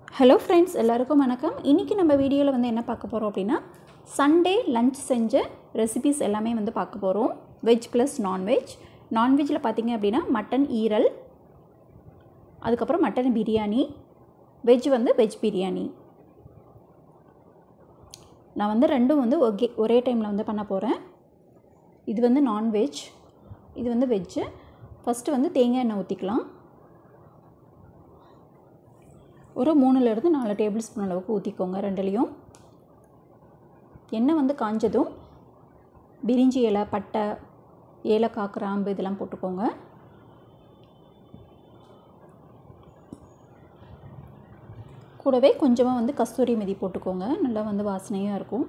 hello friends எல்லாருக்கும் வணக்கம் இன்றைக்கி நம்ம வீடியோவில் வந்து என்ன பார்க்க போகிறோம் அப்படின்னா சண்டே லஞ்ச் செஞ்ச ரெசிபிஸ் எல்லாமே வந்து பார்க்க போகிறோம் வெஜ் ப்ளஸ் நான்வெஜ் நான்வெஜ்ஜில் பார்த்தீங்க அப்படின்னா மட்டன் ஈரல் அதுக்கப்புறம் மட்டன் பிரியாணி வெஜ் வந்து வெஜ் பிரியாணி நான் வந்து ரெண்டும் வந்து ஒகே ஒரே டைமில் வந்து பண்ண போகிறேன் இது வந்து நான்வெஜ் இது வந்து வெஜ்ஜு ஃபஸ்ட்டு வந்து தேங்காய் எண்ணெய் ஊற்றிக்கலாம் ஒரு மூணுலேருந்து நாலு டேபிள் ஸ்பூன் அளவுக்கு ஊற்றிக்கோங்க ரெண்டுலேயும் எண்ணெய் வந்து காஞ்சதும் பிரிஞ்சி இலை பட்டை ஏலக்காய் கிராம்பு இதெல்லாம் போட்டுக்கோங்க கூடவே கொஞ்சமாக வந்து கஸ்தூரி மெதி போட்டுக்கோங்க நல்லா வந்து வாசனையாக இருக்கும்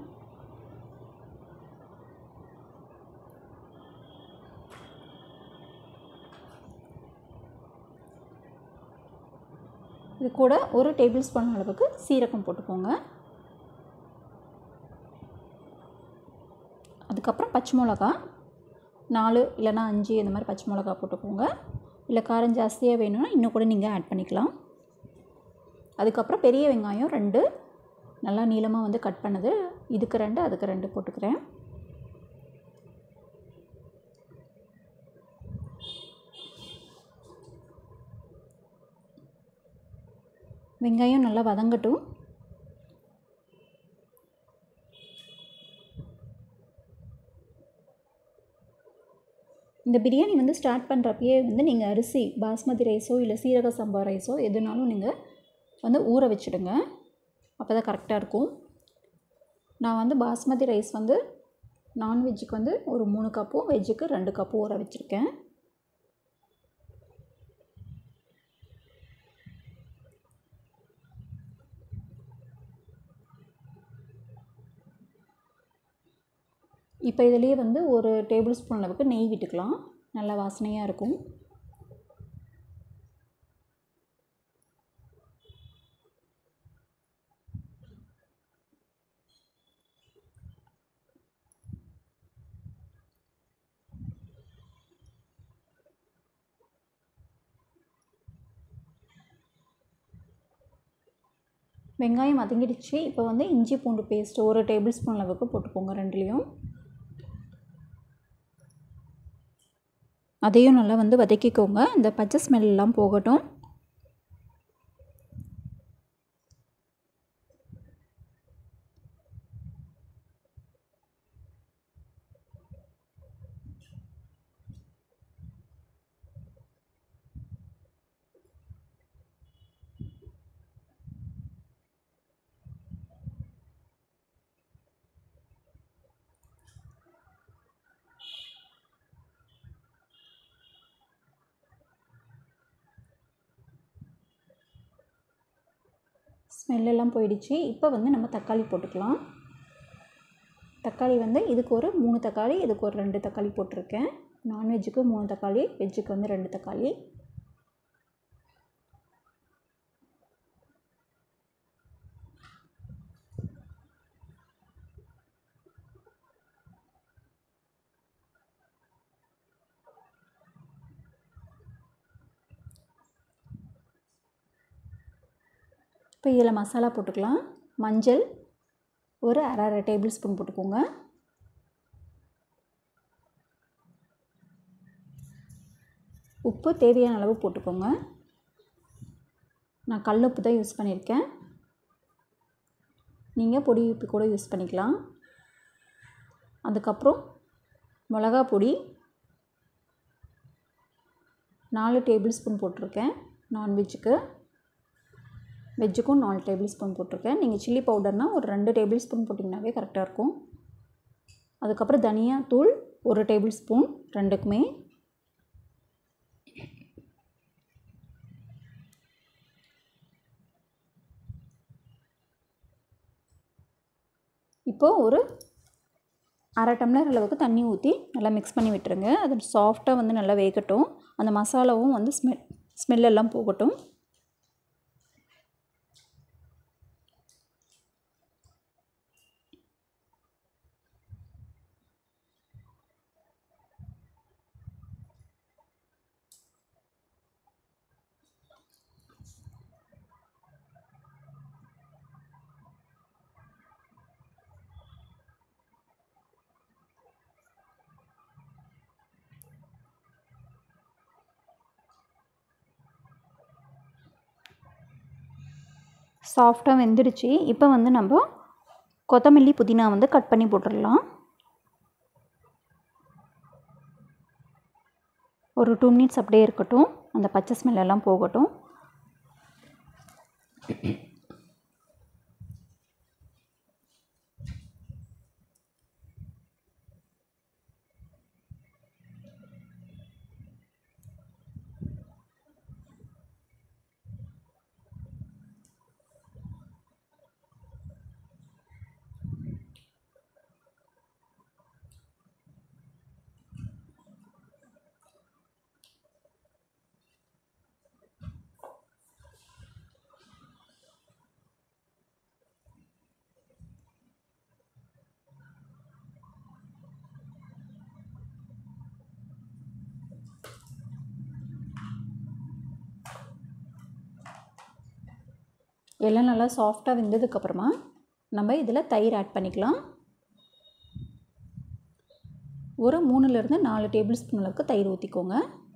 இது கூட ஒரு டேபிள் ஸ்பூன் அளவுக்கு சீரகம் போட்டுக்கோங்க அதுக்கப்புறம் பச்சை மிளகா நாலு இல்லைனா அஞ்சு இந்த மாதிரி பச்சை மிளகா போட்டுக்கோங்க இல்லை காரம் ஜாஸ்தியாக வேணும்னா இன்னும் கூட நீங்கள் ஆட் பண்ணிக்கலாம் அதுக்கப்புறம் பெரிய வெங்காயம் ரெண்டு நல்லா நீளமாக வந்து கட் பண்ணது இதுக்கு ரெண்டு அதுக்கு ரெண்டு போட்டுக்கிறேன் வெங்காயம் நல்லா வதங்கட்டும் இந்த பிரியாணி வந்து ஸ்டார்ட் பண்ணுறப்பயே வந்து நீங்கள் அரிசி பாஸ்மதி ரைஸோ இல்லை சீரக சம்பா ரைஸோ எதுனாலும் நீங்கள் வந்து ஊற வச்சுடுங்க அப்போ தான் கரெக்டாக இருக்கும் நான் வந்து பாஸ்மதி ரைஸ் வந்து நான்வெஜ்ஜுக்கு வந்து ஒரு மூணு கப்பும் வெஜ்ஜுக்கு ரெண்டு கப்பும் ஊற வச்சுருக்கேன் இப்போ இதிலேயே வந்து ஒரு டேபிள் ஸ்பூன் அளவுக்கு நெய் விட்டுக்கலாம் நல்லா வாசனையாக இருக்கும் வெங்காயம் வதங்கிடுச்சு இப்போ வந்து இஞ்சி பூண்டு பேஸ்ட் ஒரு டேபிள் ஸ்பூன் அளவுக்கு போட்டுக்கோங்க ரெண்டுலேயும் அதையும் நல்லா வந்து வதக்கிக்கோங்க இந்த பச்சை ஸ்மெல்லாம் போகட்டும் ஸ்மெல்லெல்லாம் போயிடுச்சு இப்போ வந்து நம்ம தக்காளி போட்டுக்கலாம் தக்காளி வந்து இதுக்கு ஒரு மூணு தக்காளி இதுக்கு ஒரு ரெண்டு தக்காளி போட்டிருக்கேன் நான்வெஜ்ஜுக்கு மூணு தக்காளி வெஜ்ஜுக்கு வந்து ரெண்டு தக்காளி இப்போ இதில் மசாலா போட்டுக்கலாம் மஞ்சள் ஒரு அரை அரை டேபிள் ஸ்பூன் போட்டுக்கோங்க உப்பு தேவையான அளவு போட்டுக்கோங்க நான் கல் உப்பு தான் யூஸ் பண்ணியிருக்கேன் நீங்கள் பொடி உப்பு கூட யூஸ் பண்ணிக்கலாம் அதுக்கப்புறம் மிளகா பொடி நாலு டேபிள் ஸ்பூன் போட்டிருக்கேன் நான்வெஜ்ஜுக்கு வெஜ்ஜுக்கும் நாலு டேபிள் ஸ்பூன் போட்டிருக்கேன் நீங்கள் சில்லி பவுடர்னால் ஒரு ரெண்டு டேபிள் ஸ்பூன் போட்டிங்கனாவே கரெக்டாக இருக்கும் அதுக்கப்புறம் தனியா தூள் ஒரு டேபிள் ஸ்பூன் ரெண்டுக்குமே இப்போது ஒரு அரை டம்ளர் அளவுக்கு தண்ணி ஊற்றி நல்லா மிக்ஸ் பண்ணி விட்டுருங்க அது சாஃப்டாக வந்து நல்லா வேகட்டும் அந்த மசாலாவும் வந்து ஸ்மெல் ஸ்மெல்லெல்லாம் போகட்டும் சாஃப்டாக வெந்துடுச்சு இப்போ வந்து நம்ம கொத்தமல்லி புதினா வந்து கட் பண்ணி போட்டுடலாம் ஒரு டூ மினிட்ஸ் அப்படியே இருக்கட்டும் அந்த பச்சை ஸ்மெல் எல்லாம் போகட்டும் எல்லாம் நல்லா சாஃப்டாக வெந்ததுக்கப்புறமா நம்ம இதில் தயிர் ஆட் பண்ணிக்கலாம் ஒரு மூணுலேருந்து நாலு டேபிள் ஸ்பூன் அளவுக்கு தயிர் ஊற்றிக்கோங்க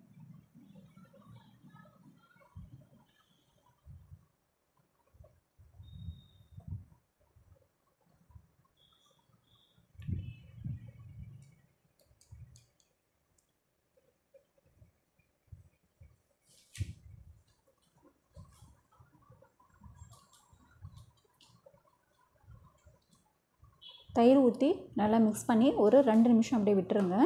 தயிர் ஊற்றி நல்லா மிக்ஸ் பண்ணி ஒரு ரெண்டு நிமிஷம் அப்படியே விட்டுருங்க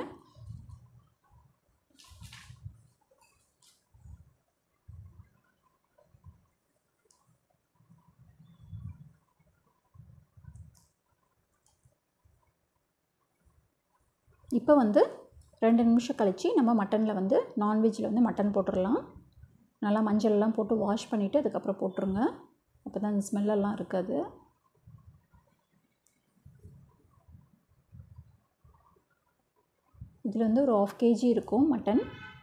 இப்போ வந்து ரெண்டு நிமிஷம் கழித்து நம்ம மட்டனில் வந்து நான்வெஜ்ஜில் வந்து மட்டன் போட்டுடலாம் நல்லா மஞ்சள்லாம் போட்டு வாஷ் பண்ணிவிட்டு அதுக்கப்புறம் போட்டுருங்க அப்போ தான் அந்த ஸ்மெல்லெல்லாம் இருக்காது இதில் வந்து ஒரு ஆஃப் கேஜி இருக்கும் மட்டன்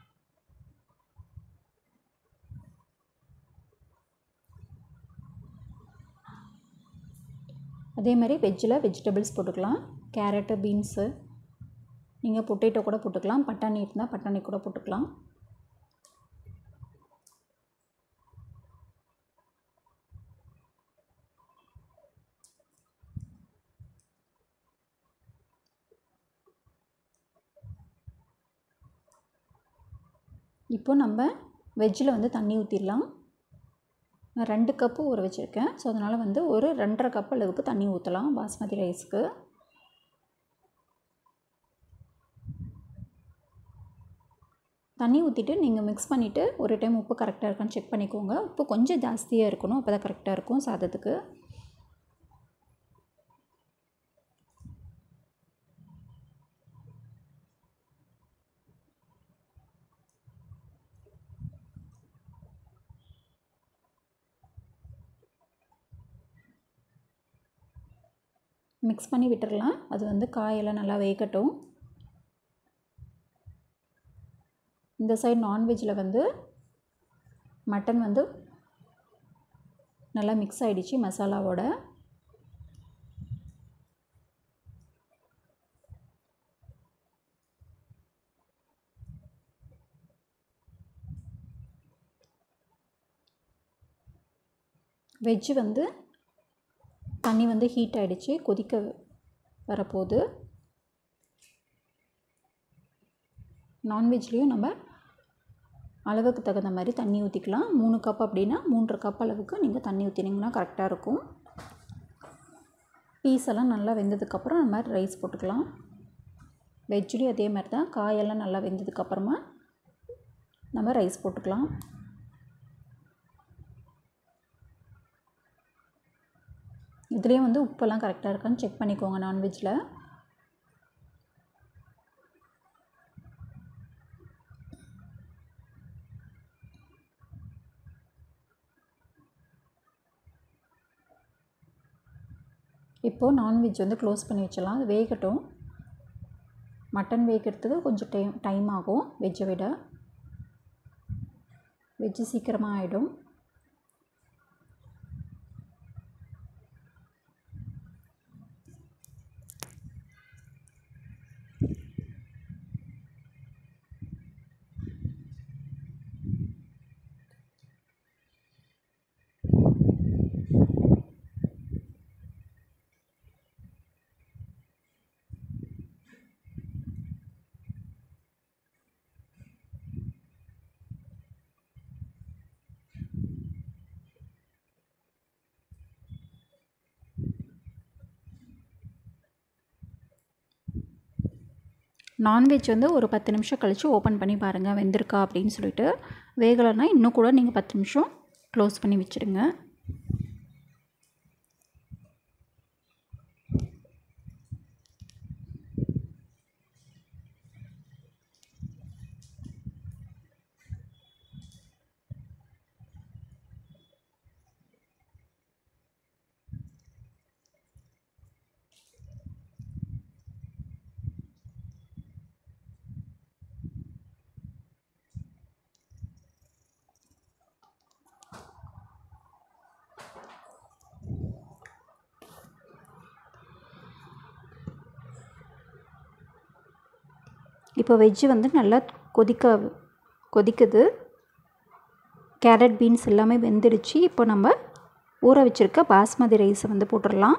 அதே மாதிரி வெஜ்ஜில் வெஜிடபிள்ஸ் போட்டுக்கலாம் கேரட்டு பீன்ஸு நீங்கள் பொட்டேட்டோ கூட போட்டுக்கலாம் பட்டாணி இருந்தால் பட்டாணி கூட போட்டுக்கலாம் இப்போ நம்ம வெஜ்ஜில் வந்து தண்ணி ஊற்றிடலாம் நான் ரெண்டு கப்பு ஊற வச்சுருக்கேன் ஸோ அதனால் வந்து ஒரு ரெண்டரை கப் அளவுக்கு தண்ணி ஊற்றலாம் பாஸ்மதி ரைஸ்க்கு தண்ணி ஊற்றிட்டு நீங்கள் மிக்ஸ் பண்ணிவிட்டு ஒரு டைம் உப்பு கரெக்டாக இருக்கான்னு செக் பண்ணிக்கோங்க உப்பு கொஞ்சம் ஜாஸ்தியாக இருக்கணும் அப்போ தான் கரெக்டாக இருக்கும் சாதத்துக்கு மிக்ஸ் பண்ணி விட்டுடலாம் அது வந்து காயெல்லாம் நல்லா வேகட்டும் இந்த சைடு நான்வெஜ்ஜில் வந்து மட்டன் வந்து நல்லா மிக்ஸ் ஆகிடுச்சு மசாலாவோட வெஜ்ஜு வந்து தண்ணி வந்து ஹீட் ஆகிடுச்சு கொதிக்க வரப்போகுது நான்வெஜ்லேயும் நம்ம அளவுக்கு தகுந்த மாதிரி தண்ணி ஊற்றிக்கலாம் மூணு கப் அப்படின்னா மூன்றரை கப் அளவுக்கு நீங்கள் தண்ணி ஊற்றினீங்கன்னா கரெக்டாக இருக்கும் பீஸ் எல்லாம் நல்லா வெந்ததுக்கப்புறம் நம்ம ரைஸ் போட்டுக்கலாம் வெஜ்லேயும் அதே மாதிரி தான் காயெல்லாம் நல்லா வெந்ததுக்கப்புறமா நம்ம ரைஸ் போட்டுக்கலாம் இதுலேயும் வந்து உப்பெல்லாம் கரெக்டாக இருக்கான்னு செக் பண்ணிக்கோங்க நான்வெஜ்ஜில் இப்போது நான்வெஜ் வந்து க்ளோஸ் பண்ணி வச்சிடலாம் அது வேகட்டும் மட்டன் வேகிறதுக்கு கொஞ்சம் டைம் டைம் ஆகும் வெஜ்ஜை விட வெஜ்ஜு சீக்கிரமாக ஆகிடும் நான்வெஜ் வந்து ஒரு பத்து நிமிஷம் கழித்து ஓப்பன் பண்ணி பாருங்கள் வெந்திருக்கா அப்படின்னு சொல்லிட்டு வேகலைன்னா இன்னும் கூட நீங்கள் பத்து நிமிஷம் க்ளோஸ் பண்ணி வச்சுடுங்க இப்போ வெஜ்ஜு வந்து நல்லா கொதிக்க கொதிக்குது கேரட் பீன்ஸ் எல்லாமே வெந்துடுச்சு இப்போ நம்ம ஊற வச்சுருக்க பாஸ்மதி ரைஸை வந்து போட்டுடலாம்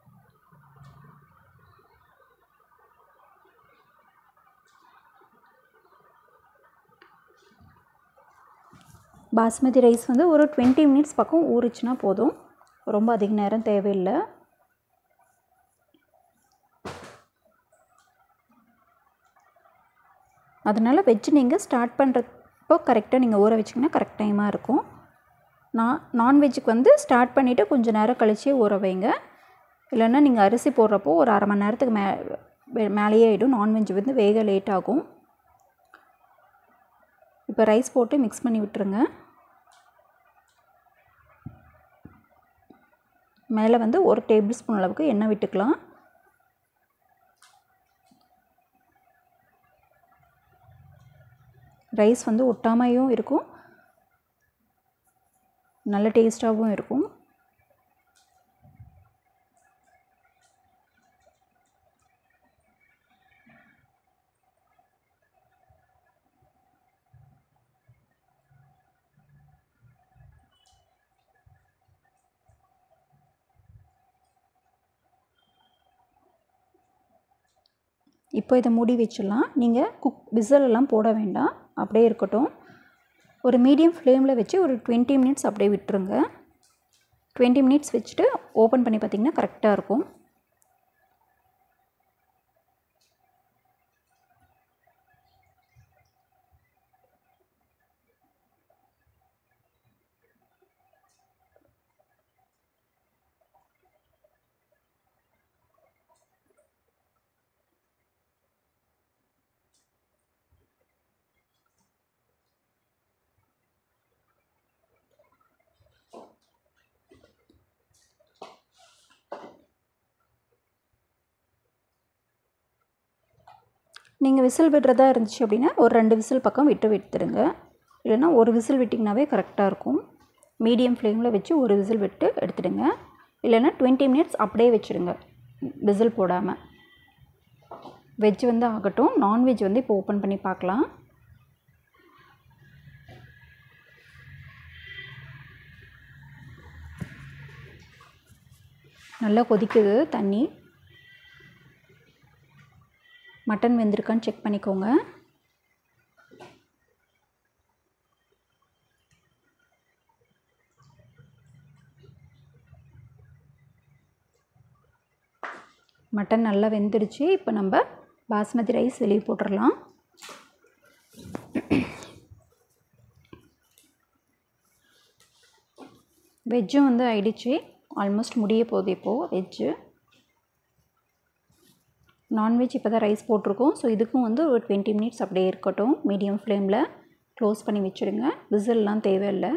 பாஸ்மதி ரைஸ் வந்து ஒரு டுவெண்ட்டி மினிட்ஸ் பக்கம் ஊறிச்சுன்னா போதும் ரொம்ப அதிக நேரம் தேவையில்லை அதனால் வெஜ் நீங்கள் ஸ்டார்ட் பண்ணுறப்போ கரெக்டாக நீங்கள் ஊற வச்சிங்கன்னா கரெக்ட் டைமாக இருக்கும் நான் நான்வெஜ்ஜுக்கு வந்து ஸ்டார்ட் பண்ணிவிட்டு கொஞ்சம் நேரம் கழிச்சே ஊற வைங்க இல்லைன்னா நீங்கள் அரிசி போடுறப்போ ஒரு அரை மணி நேரத்துக்கு மே மேலேயே ஆகிடும் நான்வெஜ் வந்து வேக லேட் ஆகும் இப்போ ரைஸ் போட்டு மிக்ஸ் பண்ணி விட்டுருங்க மேலே வந்து ஒரு டேபிள் ஸ்பூன் அளவுக்கு எண்ணெய் விட்டுக்கலாம் ரைஸ் வந்து ஒட்டாமையும் இருக்கும் நல்ல டேஸ்ட்டாகவும் இருக்கும் இப்போ இதை மூடி வச்சிடலாம் நீங்கள் குக் விசில் எல்லாம் போட வேண்டாம் அப்படியே இருக்கட்டும் ஒரு மீடியம் ஃப்ளேமில் வச்சு ஒரு டுவெண்ட்டி மினிட்ஸ் அப்படியே விட்டுருங்க டுவெண்ட்டி மினிட்ஸ் வச்சுட்டு ஓப்பன் பண்ணி பார்த்திங்கன்னா கரெக்டாக இருக்கும் நீங்கள் விசில் விடுறதா இருந்துச்சு அப்படின்னா ஒரு ரெண்டு விசில் பக்கம் விட்டு விட்டுருங்க இல்லைன்னா ஒரு விசில் விட்டிங்கனாவே கரெக்டாக இருக்கும் மீடியம் ஃப்ளேமில் வச்சு ஒரு விசில் விட்டு எடுத்துடுங்க இல்லைன்னா டுவெண்ட்டி மினிட்ஸ் அப்படியே வச்சுடுங்க விசில் போடாமல் வெஜ் வந்து ஆகட்டும் நான்வெஜ் வந்து இப்போ ஓப்பன் பண்ணி பார்க்கலாம் நல்லா கொதிக்குது தண்ணி மட்டன் வெந்திருக்கான்னு செக் பண்ணிக்கோங்க மட்டன் நல்லா வெந்துடுச்சு இப்போ நம்ம பாஸ்மதி ரைஸ் வெளியே போட்டுடலாம் வெஜ்ஜும் வந்து ஆயிடுச்சு ஆல்மோஸ்ட் முடிய போகுது இப்போது வெஜ்ஜு நான்வெஜ் இப்போ தான் ரைஸ் போட்டிருக்கோம் ஸோ இதுக்கும் வந்து ஒரு டுவெண்ட்டி மினிட்ஸ் அப்படியே இருக்கட்டும் மீடியம் ஃப்ளேமில் க்ளோஸ் பண்ணி வச்சுடுங்க விசில்லாம் தேவையில்லை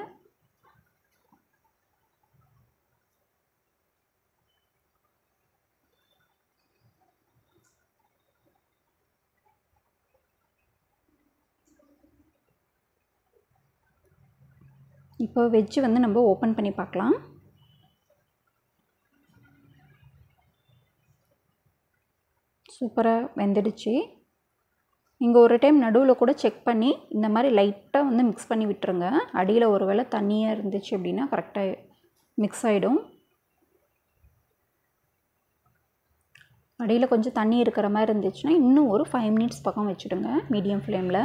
இப்போ வெஜ்ஜு வந்து நம்ம ஓப்பன் பண்ணி பார்க்கலாம் சூப்பராக வெந்துடுச்சு நீங்கள் ஒரு டைம் நடுவில் கூட செக் பண்ணி இந்த மாதிரி லைட்டாக வந்து மிக்ஸ் பண்ணி விட்டுருங்க அடியில் ஒரு வேளை தண்ணியாக இருந்துச்சு அப்படின்னா கரெக்டாக மிக்ஸ் ஆகிடும் அடியில் கொஞ்சம் தண்ணி இருக்கிற மாதிரி இருந்துச்சுன்னா இன்னும் ஒரு ஃபைவ் மினிட்ஸ் பக்கம் வச்சுடுங்க மீடியம் ஃப்ளேமில்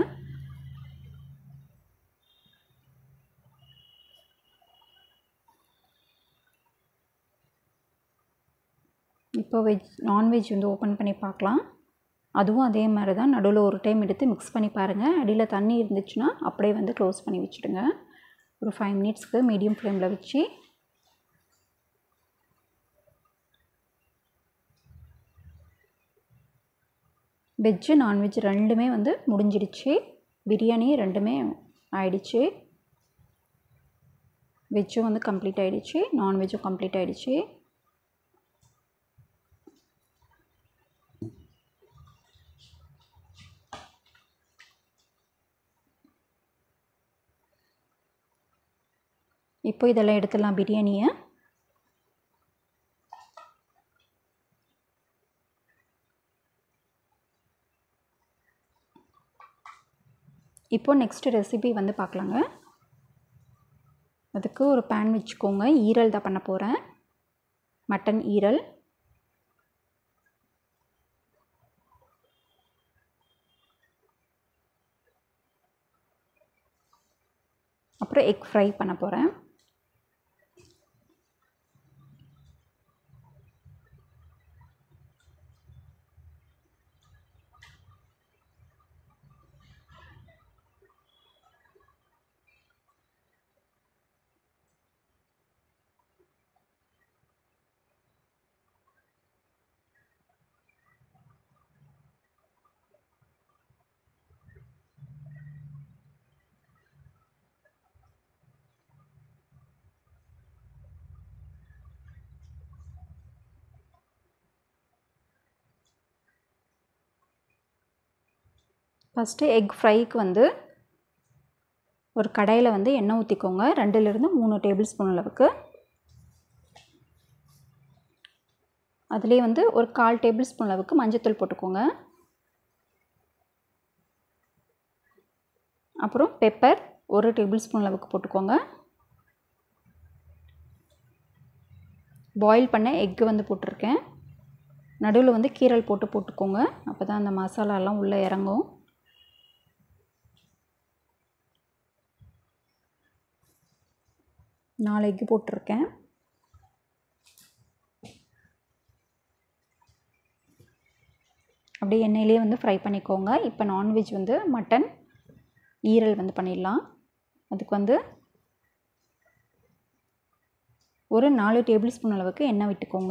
இப்போ வெஜ் நான்வெஜ் வந்து ஓப்பன் பண்ணி பார்க்கலாம் அதுவும் அதே மாதிரி தான் நடுவில் ஒரு டைம் எடுத்து மிக்ஸ் பண்ணி பாருங்கள் அடியில் தண்ணி இருந்துச்சுன்னா அப்படியே வந்து க்ளோஸ் பண்ணி வச்சுடுங்க ஒரு ஃபைவ் மினிட்ஸ்க்கு மீடியம் ஃப்ளேமில் வச்சு வெஜ்ஜு நான்வெஜ் ரெண்டுமே வந்து முடிஞ்சிடுச்சு பிரியாணி ரெண்டுமே ஆயிடுச்சு வெஜ்ஜும் வந்து கம்ப்ளீட் ஆகிடுச்சு நான்வெஜ்ஜும் கம்ப்ளீட் ஆகிடுச்சு இப்போ இதெல்லாம் எடுத்துடலாம் பிரியாணியை இப்போ நெக்ஸ்ட்டு ரெசிபி வந்து பார்க்கலாங்க அதுக்கு ஒரு பேன் வச்சுக்கோங்க ஈரல் தான் பண்ண போகிறேன் மட்டன் ஈரல் அப்புறம் எக் ஃப்ரை பண்ண போகிறேன் ஃபஸ்ட்டு எக் ஃப்ரைக்கு வந்து ஒரு கடாயில் வந்து எண்ணெய் ஊற்றிக்கோங்க ரெண்டுலேருந்து மூணு டேபிள் ஸ்பூன் அளவுக்கு அதுலேயே வந்து ஒரு கால் டேபிள் ஸ்பூன் அளவுக்கு மஞ்சத்தூள் போட்டுக்கோங்க அப்புறம் பெப்பர் ஒரு டேபிள் ஸ்பூன் அளவுக்கு போட்டுக்கோங்க பாயில் பண்ண எக்கு வந்து போட்டிருக்கேன் நடுவில் வந்து கீரல் போட்டு போட்டுக்கோங்க அப்போ தான் அந்த மசாலாலாம் உள்ளே இறங்கும் நாலு எக்கு போட்டிருக்கேன் அப்படியே எண்ணெயிலே வந்து ஃப்ரை பண்ணிக்கோங்க இப்போ நான்வெஜ் வந்து மட்டன் ஈரல் வந்து பண்ணிடலாம் அதுக்கு வந்து ஒரு நாலு டேபிள் ஸ்பூன் அளவுக்கு எண்ணெய் விட்டுக்கோங்க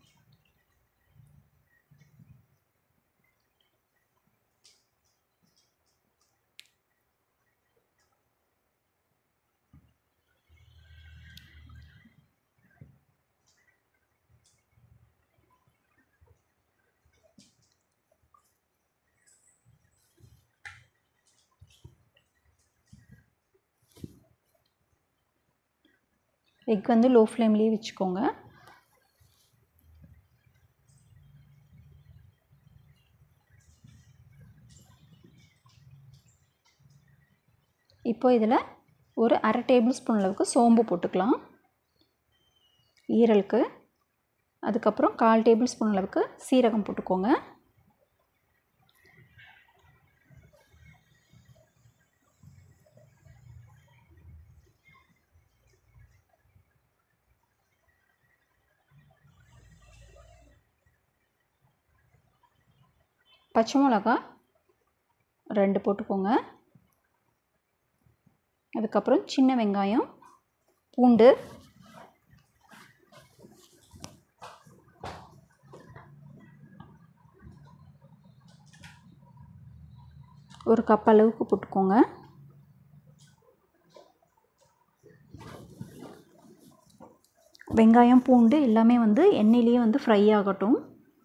எக் வந்து லோ ஃப்ளேம்லேயே வச்சுக்கோங்க இப்போ இதில் ஒரு அரை டேபிள் ஸ்பூன் அளவுக்கு சோம்பு போட்டுக்கலாம் ஈரலுக்கு அதுக்கப்புறம் கால் டேபிள் ஸ்பூன் அளவுக்கு சீரகம் போட்டுக்கோங்க பச்சை மிளகா ரெண்டு போட்டுக்கோங்க அதுக்கப்புறம் சின்ன வெங்காயம் பூண்டு ஒரு கப் அளவுக்கு போட்டுக்கோங்க வெங்காயம் பூண்டு எல்லாமே வந்து எண்ணெயிலேயே வந்து ஃப்ரை ஆகட்டும்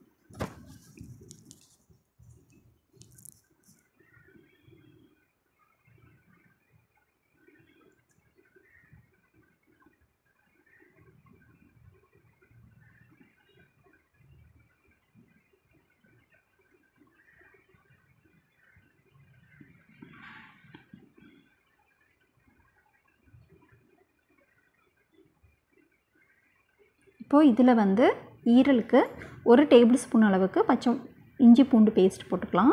இப்போது இதில் வந்து ஈரலுக்கு ஒரு டேபிள் ஸ்பூன் அளவுக்கு பச்சை இஞ்சி பூண்டு பேஸ்ட் போட்டுக்கலாம்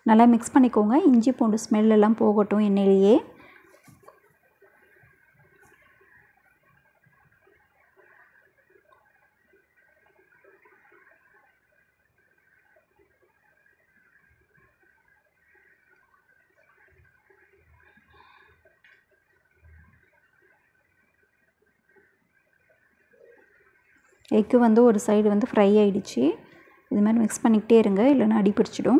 நல்லா மிக்ஸ் பண்ணிக்கோங்க இஞ்சி பூண்டு ஸ்மெல் எல்லாம் போகட்டும் எண்ணெயிலேயே எக்கு வந்து ஒரு சைடு வந்து ஃப்ரை ஆகிடுச்சு இது மாதிரி மிக்ஸ் பண்ணிக்கிட்டே இருங்க இல்லைன்னா அடி பிடிச்சிடும்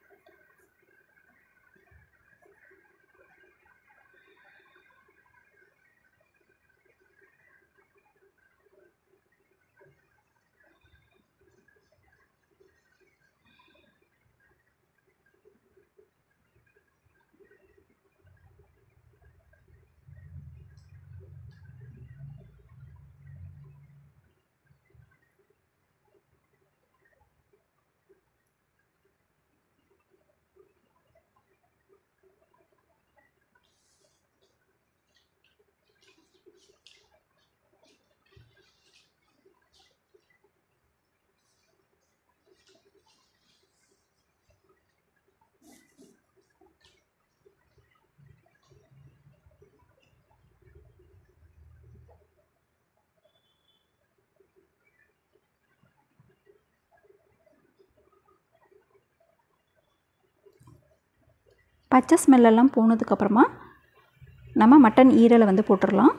பச்சை ஸ்மெல்லெல்லாம் போனதுக்கப்புறமா நம்ம மட்டன் ஈரலை வந்து போட்டுடலாம்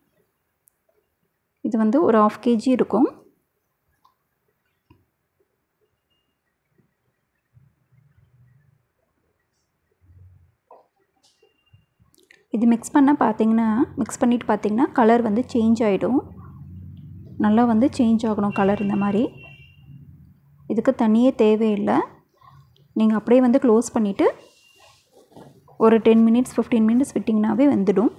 இது வந்து ஒரு ஆஃப் கேஜி இருக்கும் இது மிக்ஸ் பண்ண பார்த்தீங்கன்னா மிக்ஸ் பண்ணிவிட்டு பார்த்தீங்கன்னா கலர் வந்து சேஞ்ச் ஆகிடும் நல்லா வந்து சேஞ்ச் ஆகணும் கலர் இந்த மாதிரி இதுக்கு தண்ணியே தேவையில்லை நீங்கள் அப்படியே வந்து க்ளோஸ் பண்ணிவிட்டு ஒரு டென் மினிட்ஸ் ஃபிஃப்டீன் மினிட்ஸ் விட்டிங்கனாவே வெந்துடும்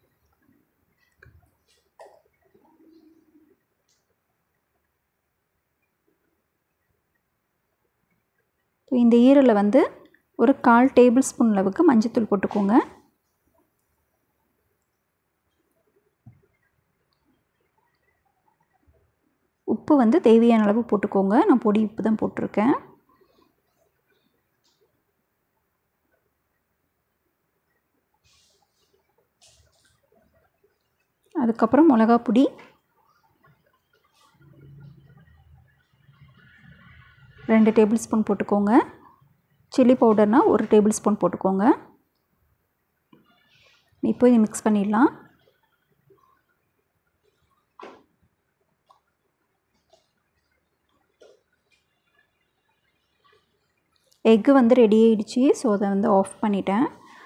இந்த ஈரலை வந்து ஒரு கால் டேபிள் ஸ்பூன் அளவுக்கு மஞ்சத்தூள் போட்டுக்கோங்க உப்பு வந்து தேவையான அளவு போட்டுக்கோங்க நான் பொடி உப்பு தான் போட்டிருக்கேன் அதுக்கப்புறம் மிளகா பொடி ரெண்டு டேபிள் ஸ்பூன் போட்டுக்கோங்க சில்லி பவுடர்னால் ஒரு டேபிள் ஸ்பூன் போட்டுக்கோங்க இப்போ இதை மிக்ஸ் பண்ணிடலாம் எக்கு வந்து ரெடி ஆகிடுச்சு ஸோ அதை வந்து ஆஃப் பண்ணிட்டேன்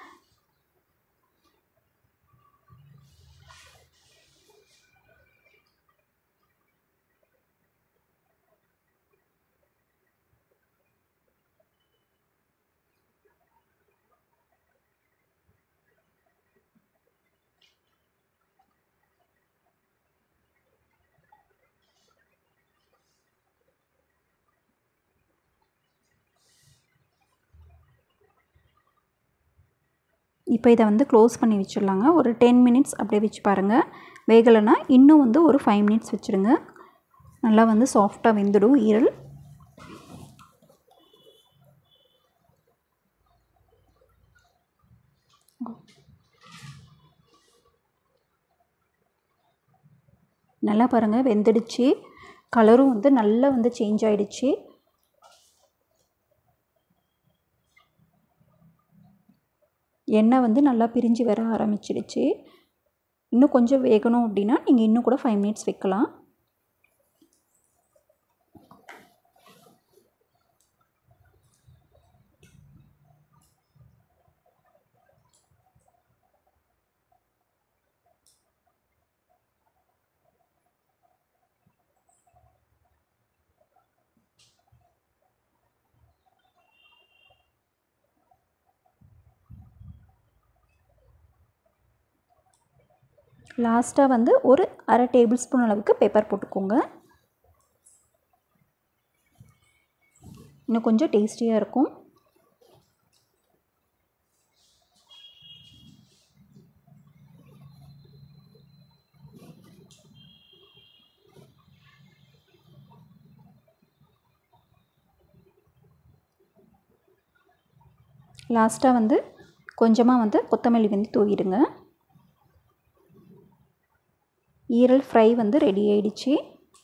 இப்போ இதை வந்து க்ளோஸ் பண்ணி வச்சிடலாங்க ஒரு டென் மினிட்ஸ் அப்படியே வச்சு பாருங்கள் வேகலைன்னா இன்னும் வந்து ஒரு ஃபைவ் மினிட்ஸ் வச்சுருங்க நல்லா வந்து சாஃப்டாக வெந்துடும் ஈரல் நல்லா பாருங்கள் வெந்துடுச்சு கலரும் வந்து நல்லா வந்து சேஞ்ச் ஆகிடுச்சு எண்ணெய் வந்து நல்லா பிரிஞ்சு வர ஆரம்பிச்சிடுச்சு இன்னும் கொஞ்சம் வேகணும் அப்படின்னா நீங்கள் இன்னும் கூட ஃபைவ் மினிட்ஸ் வைக்கலாம் லாஸ்ட்டாக வந்து ஒரு அரை டேபிள் ஸ்பூன் அளவுக்கு பெப்பர் போட்டுக்கோங்க இன்னும் கொஞ்சம் டேஸ்டியாக இருக்கும் லாஸ்ட்டாக வந்து கொஞ்சமாக வந்து கொத்தமல்லி வந்து தூவிடுங்க ஈரல் ஃப்ரை வந்து ரெடி ஆயிடுச்சு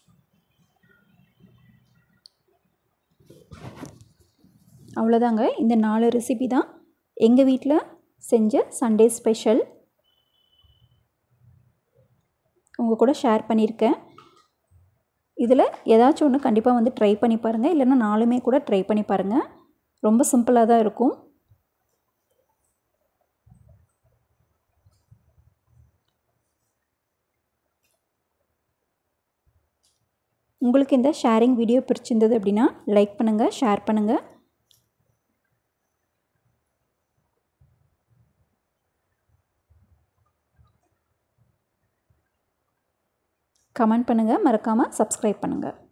அவ்வளோதாங்க இந்த நாலு ரெசிபி தான் எங்கள் வீட்டில் செஞ்ச சண்டே ஸ்பெஷல் உங்கள் கூட ஷேர் பண்ணியிருக்கேன் இதில் ஏதாச்சும் ஒன்று கண்டிப்பாக வந்து ட்ரை பண்ணி பாருங்கள் இல்லைன்னா நாலுமே கூட ட்ரை பண்ணி பாருங்கள் ரொம்ப சிம்பிளாக தான் இருக்கும் உங்களுக்கு இந்த ஷேரிங் வீடியோ பிடிச்சிருந்தது அப்படின்னா லைக் பண்ணுங்கள் ஷேர் பண்ணுங்கள் கமெண்ட் பண்ணுங்கள் மறக்காமல் சப்ஸ்கிரைப் பண்ணுங்கள்